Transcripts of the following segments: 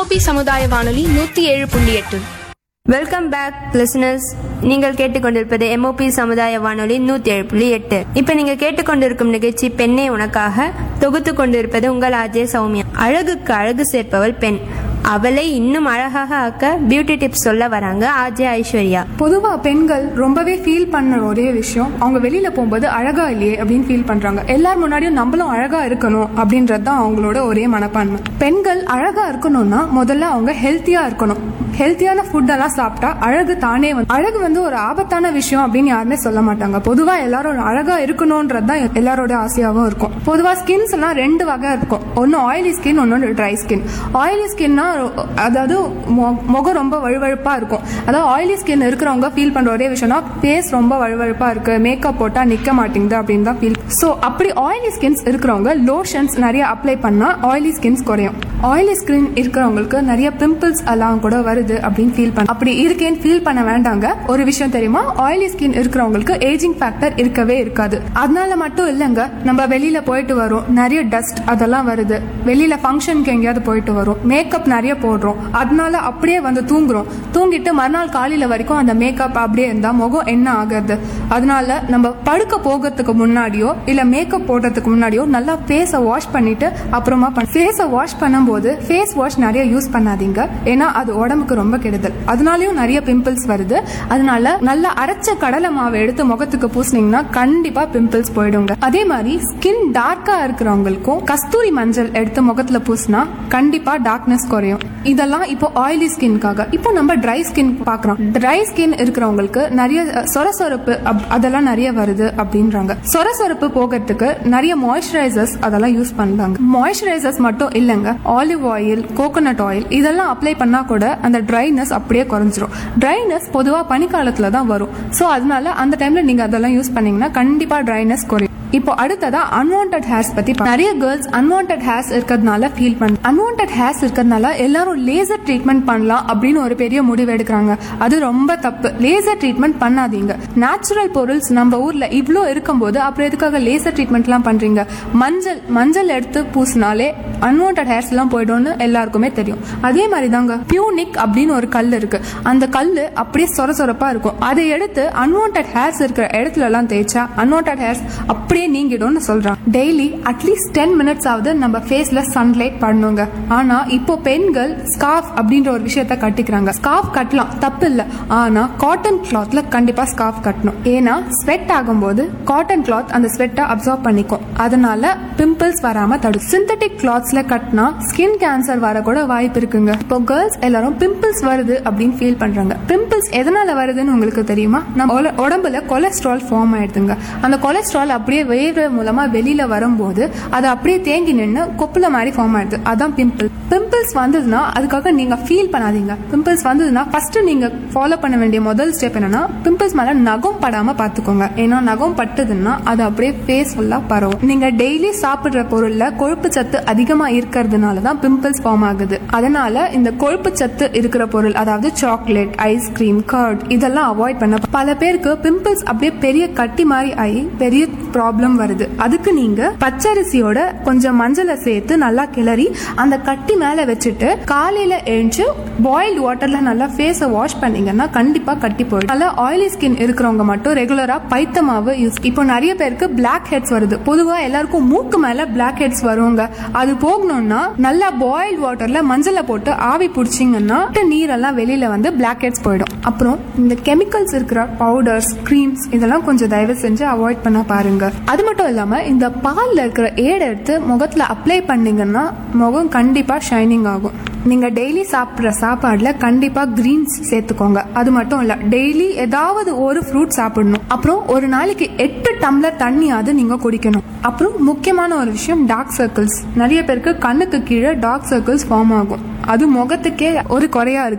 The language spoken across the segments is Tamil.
எம்ஓபி சமுதாய வானொலி நூத்தி ஏழு புள்ளி எட்டு வெல்கம் பேக் லிசனர்ஸ் நீங்கள் கேட்டுக்கொண்டிருப்பது எம்ஓபி சமுதாய வானொலி நூற்றி ஏழு புள்ளி எட்டு இப்போ நீங்கள் கேட்டுக்கொண்டிருக்கும் நிகழ்ச்சி பெண்ணே உனக்காக தொகுத்து கொண்டிருப்பது உங்கள் ஆஜே சௌமியா அழகுக்கு அழகு சேர்ப்பவள் பெண் அவளை இன்னும் அழகாக ஆக்க பியூட்டி டிப்ஸ் சொல்ல வராங்க ஆஜே ஐஸ்வர்யா பொதுவா பெண்கள் ரொம்பவே ஃபீல் பண்ண ஒரே விஷயம் அவங்க வெளியில போகும்போது அழகா இல்லையே அப்படின்னு ஃபீல் பண்றாங்க எல்லார் முன்னாடியும் நம்மளும் அழகா இருக்கணும் அப்படின்றது தான் அவங்களோட ஒரே மனப்பான்மை பெண்கள் அழகா இருக்கணும்னா முதல்ல அவங்க ஹெல்த்தியா இருக்கணும் ஹெல்த்தியான ஃபுட்டெல்லாம் சாப்பிட்டா அழகு தானே வந்து அழகு வந்து ஒரு ஆபத்தான விஷயம் அப்படின்னு யாருமே சொல்ல மாட்டாங்க பொதுவா எல்லாரும் அழகா இருக்கணும்ன்றது தான் எல்லாரோட ஆசையாவும் இருக்கும் பொதுவா ஸ்கின்ஸ் எல்லாம் ரெண்டு வகை இருக்கும் ஒன்னு ஆயிலி ஸ்கின் ஒன்னு ட்ரை ஸ்கின் ஆயிலி ஸ்கின்னா அதாவது மொ- முகம் ரொம்ப வழுவழுப்பா இருக்கும் அதாவது ஆயிலி ஸ்கின் இருக்கிறவங்க ஃபீல் பண்ற ஒரே விஷயம்னா ஃபேஸ் ரொம்ப வழுவழுப்பா இருக்கு மேக்கப் போட்டா நிக்க மாட்டேங்குது அப்படின்னு தான் ஃபீல் ஸோ அப்படி ஆயிலி ஸ்கின்ஸ் இருக்கிறவங்க லோஷன்ஸ் நிறைய அப்ளை பண்ணா ஆயிலி ஸ்கின்ஸ் குறையும் ஆயிலி ஸ்கின் இருக்கிறவங்களுக்கு நிறைய பிம்பிள்ஸ் எல்லாம் கூட வருது அப்படின்னு ஃபீல் பண்ண அப்படி இருக்கேன்னு ஃபீல் பண்ண வேண்டாங்க ஒரு விஷயம் தெரியுமா ஆயிலி ஸ்கின் இருக்கிறவங்களுக்கு ஏஜிங் ஃபேக்டர் இருக்கவே இருக்காது அதனால மட்டும் இல்லைங்க நம்ம வெளியில போயிட்டு வரோம் நிறைய டஸ்ட் அதெல்லாம் வருது வெளியில ஃபங்க்ஷனுக்கு எங்கேயாவது போயிட்டு வரோம் மேக்கப் நிறைய போடுறோம் அதனால அப்படியே வந்து தூங்குறோம் தூங்கிட்டு மறுநாள் காலையில வரைக்கும் அந்த மேக்கப் அப்படியே இருந்தா முகம் என்ன ஆகுது அதனால நம்ம படுக்க போகிறதுக்கு முன்னாடியோ இல்ல மேக்கப் போடுறதுக்கு முன்னாடியோ நல்லா ஃபேஸை வாஷ் பண்ணிட்டு அப்புறமா ஃபேஸை வாஷ் பண்ணும்போது ஃபேஸ் வாஷ் நிறைய யூஸ் பண்ணாதீங்க ஏன்னா அது உடம்புக்கு ரொம்ப கெடுதல் அதனாலயும் நிறைய பிம்பிள்ஸ் வருது அதனால நல்லா அரைச்ச கடலை மாவை எடுத்து முகத்துக்கு பூசினீங்கன்னா கண்டிப்பா பிம்பிள்ஸ் போயிடுங்க அதே மாதிரி ஸ்கின் டார்க்கா இருக்கிறவங்களுக்கும் கஸ்தூரி மஞ்சள் எடுத்து முகத்துல பூசினா கண்டிப்பா டார்க்னஸ் குறையும் இதெல்லாம் இப்போ ஆயிலி ஸ்கின்காக இப்போ நம்ம ட்ரை ஸ்கின் பாக்குறோம் ட்ரை ஸ்கின் இருக்கிறவங்களுக்கு நிறைய அஹ், சொரசொரப்பு அப்- அதெல்லாம் நிறைய வருது அப்படின்றாங்க சொரசொரப்பு போகிறதுக்கு நிறைய மாய்ஸ்சரைசர்ஸ் அதெல்லாம் யூஸ் பண்றாங்க மாய்ஸ்சரைசர்ஸ் மட்டும் இல்லைங்க ஆலிவ் ஆயில் கோகோனட் ஆயில் இதெல்லாம் அப்ளை பண்ணா கூட அந்த ட்ரைனஸ் அப்படியே குறைஞ்சிரும் ட்ரைனஸ் பொதுவா பனிக்காலத்துல தான் வரும் ஸோ அதனால அந்த டைம்ல நீங்க அதெல்லாம் யூஸ் பண்ணீங்கன்னா கண்டிப்பா ட்ரைனஸ் குறையும் இப்போ அடுத்ததா அன்வான்ட் ஹேர்ஸ் பத்தி பா- நிறைய கேர்ள்ஸ் அன்வான்ட் ஹேர்ஸ் இருக்கிறதுனால ஃபீல் பண்ண அன்வான்ட் ஹேர்ஸ் இருக்கிறதுனால எல்லாரும் லேசர் ட்ரீட்மெண்ட் பண்ணலாம் அப்படின்னு ஒரு பெரிய முடிவு எடுக்கிறாங்க அது ரொம்ப தப்பு லேசர் ட்ரீட்மெண்ட் பண்ணாதீங்க நேச்சுரல் பொருள்ஸ் நம்ம ஊர்ல இவ்ளோ இருக்கும்போது அப்புறம் எதுக்காக லேசர் ட்ரீட்மெண்ட்லாம் பண்றீங்க மஞ்சள் மஞ்சள் எடுத்து பூசினாலே அன்வான்ட் ஹேர்ஸ் எல்லாம் போயிடும்னு எல்லாருக்குமே தெரியும் அதே மாதிரி தாங்க பியூனிக் அப்படின்னு ஒரு கல் இருக்கு அந்த கல் அப்படியே சொர சொரப்பா இருக்கும் அதை எடுத்து அன்வான்ட் ஹேர்ஸ் இருக்கிற இடத்துல எல்லாம் தேய்ச்சா அன்வான்ட் ஹேர்ஸ் அப்படியே நீங்கிடும்னு சொல்றாங்க டெய்லி அட்லீஸ்ட் டென் மினிட்ஸ் ஆகுது நம்ம ஃபேஸ்ல சன்லைட் பண்ணுங்க ஆனா இப்போ பெண்கள் ஸ்கார்ஃப் அப்படின்ற ஒரு விஷயத்த கட்டிக்கிறாங்க ஸ்கார்ஃப் கட்டலாம் தப்பு இல்ல ஆனா காட்டன் கிளாத்ல கண்டிப்பா ஸ்கார்ஃப் கட்டணும் ஏன்னா ஸ்வெட் ஆகும்போது காட்டன் கிளாத் அந்த ஸ்வெட்டை அப்சர்வ் பண்ணிக்கும் அதனால பிம்பிள்ஸ் வராம தடுக்கும் சிந்தட்டிக் கிளாத்ஸ்ல கட்டினா ஸ்கின் கேன்சர் வர கூட வாய்ப்பு இருக்குங்க இப்போ கேர்ள்ஸ் எல்லாரும் பிம்பிள்ஸ் வருது அப்படின்னு ஃபீல் பண்றாங்க பிம்பிள்ஸ் எதனால வருதுன்னு உங்களுக்கு தெரியுமா நம்ம உல- உடம்புல கொலஸ்ட்ரால் ஃபார்ம் ஆயிடுதுங்க அந்த கொலஸ்ட்ரால் அப்படியே வேர்வை மூலமா வெளியில வரும்போது அது அப்படியே தேங்கி நின்று கொப்புல மாதிரி ஃபார்ம் ஆயிடுது அதான் பிம்பிள் பிம்பிள்ஸ் வந்ததுன்னா அதுக்காக நீங்க ஃபீல் பண்ணாதீங்க பிம்பிள்ஸ் வந்ததுன்னா ஃபர்ஸ்ட் நீங்க ஃபாலோ பண்ண வேண்டிய முதல் ஸ்டெப் என்னன்னா பிம்பிள்ஸ் மேல நகம் படாம பாத்துக்கோங்க ஏன்னா நகம் பட்டதுன்னா அது அப்படியே ஃபேஸ் ஃபுல்லா பரவும் நீங்க டெய்லி சாப்பிடுற பொருள்ல கொழுப்பு சத்து அதிகமா இருக்கிறதுனால தான் பிம்பிள்ஸ் ஃபார்ம் ஆகுது அதனால இந்த கொழுப்பு சத்து இருக்கிற பொருள் அதாவது சாக்லேட் ஐஸ்கிரீம் கர்ட் இதெல்லாம் அவாய்ட் பண்ண பல பேருக்கு பிம்பிள்ஸ் அப்படியே பெரிய கட்டி மாதிரி ஆகி பெரிய ப்ராப்ளம் வருது அதுக்கு நீங்க பச்சரிசியோட கொஞ்சம் மஞ்சளை சேர்த்து நல்லா கிளறி அந்த கட்டி மேல வச்சுட்டு காலையில எழுந்து பாயில்டு வாட்டர்ல நல்லா ஃபேஸை வாஷ் பண்ணீங்கன்னா கண்டிப்பா கட்டி போயிடும் நல்லா ஆயிலி ஸ்கின் இருக்கிறவங்க மட்டும் ரெகுலரா பைத்த மாவு யூஸ் இப்போ நிறைய பேருக்கு பிளாக் ஹெட்ஸ் வருது பொதுவா எல்லாருக்கும் மூக்கு மேல பிளாக் ஹெட்ஸ் வருவாங்க அது போகணும்னா நல்லா பாயில்டு வாட்டர்ல மஞ்சளை போட்டு ஆவி பிடிச்சிங்கன்னா நீரெல்லாம் வெளியில வந்து பிளாக் ஹெட்ஸ் போயிடும் அப்புறம் இந்த கெமிக்கல்ஸ் இருக்கிற பவுடர்ஸ் க்ரீம்ஸ் இதெல்லாம் கொஞ்சம் தயவு செஞ்சு அவாய்ட் பண்ண பாருங்க அது மட்டும் இல்லாம இந்த பால்ல இருக்கிற ஏடை எடுத்து முகத்துல அப்ளை பண்ணீங்கன்னா முகம் கண்டிப்பா ஷைனிங் ஆகும் நீங்க டெய்லி சாப்பிடுற சாப்பாடுல கண்டிப்பா கிரீன்ஸ் சேர்த்துக்கோங்க அது மட்டும் இல்ல டெய்லி ஏதாவது ஒரு ஃப்ரூட் சாப்பிடணும் அப்புறம் ஒரு நாளைக்கு எட்டு டம்ளர் தண்ணியாவது நீங்க குடிக்கணும் அப்புறம் முக்கியமான ஒரு விஷயம் டார்க் சர்க்கிள்ஸ் நிறைய பேருக்கு கண்ணுக்கு கீழே டார்க் சர்க்கிள்ஸ் ஃபார்ம் ஆகும் அது முகத்துக்கே ஒரு குறையா இருக்கு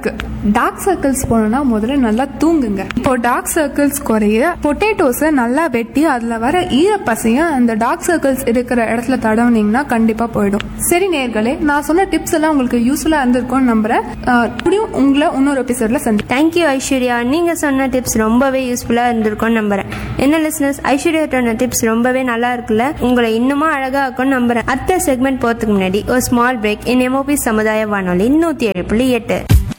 டார்க் சர்க்கிள்ஸ் போனோம்னா முதல்ல நல்லா தூங்குங்க இப்போ டார்க் சர்க்கிள்ஸ் குறைய பொட்டேட்டோஸை நல்லா வெட்டி அதுல வர ஈரப்பசையும் அந்த டார்க் சர்க்கிள்ஸ் இருக்கிற இடத்துல தடவுனீங்கன்னா கண்டிப்பா போயிடும் சரி நேர்களே நான் சொன்ன டிப்ஸ் எல்லாம் உங்களுக்கு யூஸ்ஃபுல்லா இருந்திருக்கும்னு நம்புறேன் அஹ், முடியும் உங்களை இன்னொரு எபிசோட்ல சந்தி தேங்க்யூ ஐஸ்வர்யா நீங்கள் சொன்ன டிப்ஸ் ரொம்பவே யூஸ்ஃபுல்லாக இருந்திருக்கும்னு நம்புறேன் என்ன லிஸ்னஸ் ஐஸ்வர்யா சொன்ன டிப்ஸ் ரொம்பவே நல்லா இருக்குல்ல உங்களை இன்னுமா அழகாக இருக்கும்னு நம்புறேன் அடுத்த செக்மெண்ட் போகிறதுக்கு முன்னாடி ஒரு ஸ்மால் பிரேக் இன் எம்ஓபி சமுதாய வானொலி நூற்றி ஏழு புள்ளி எட்டு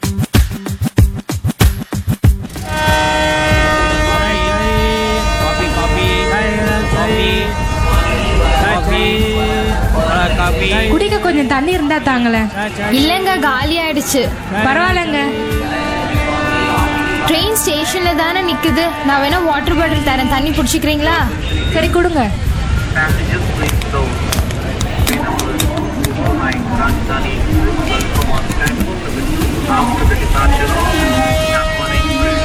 Kopi kopi kopi kopi kopi குடிக்க கொஞ்சம் தண்ணி இருந்தா தாங்களேன் இல்லைங்க காலி ஆயிடுச்சு பரவாயில்லைங்க ட்ரெயின் ஸ்டேஷன்ல தானே நிக்குது நான் வேணா வாட்டர் பாட்டில் தரேன் தண்ணி பிடிச்சிக்கிறீங்களா சரி கொடுங்க Passengers please slow. Line Rajdhani welcome on platform limit after the departure of Chapman Express.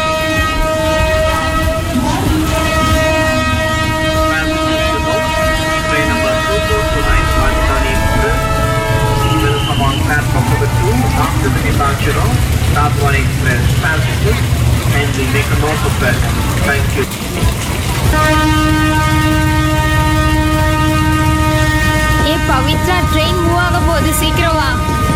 Passengers should note, train number 2229 Rajdhani Express will come on platform number 2 after the departure of Chapman Express. Passengers, and we make a note of that. Thank you. ஏ பவித்ரா ட்ரெயின் மூவ் ஆக போகுது சீக்கிரம் வா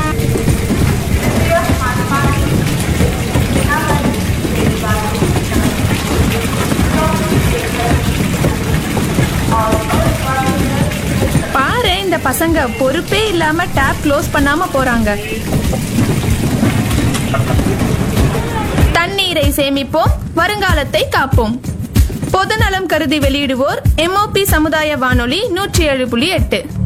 பாரு இந்த பசங்க பொறுப்பே இல்லாம டேப் க்ளோஸ் பண்ணாம போறாங்க தண்ணீரை சேமிப்போம் வருங்காலத்தை காப்போம் பொதுநலம் கருதி வெளியிடுவோர் எம்ஓபி சமுதாய வானொலி நூற்றி ஏழு புள்ளி எட்டு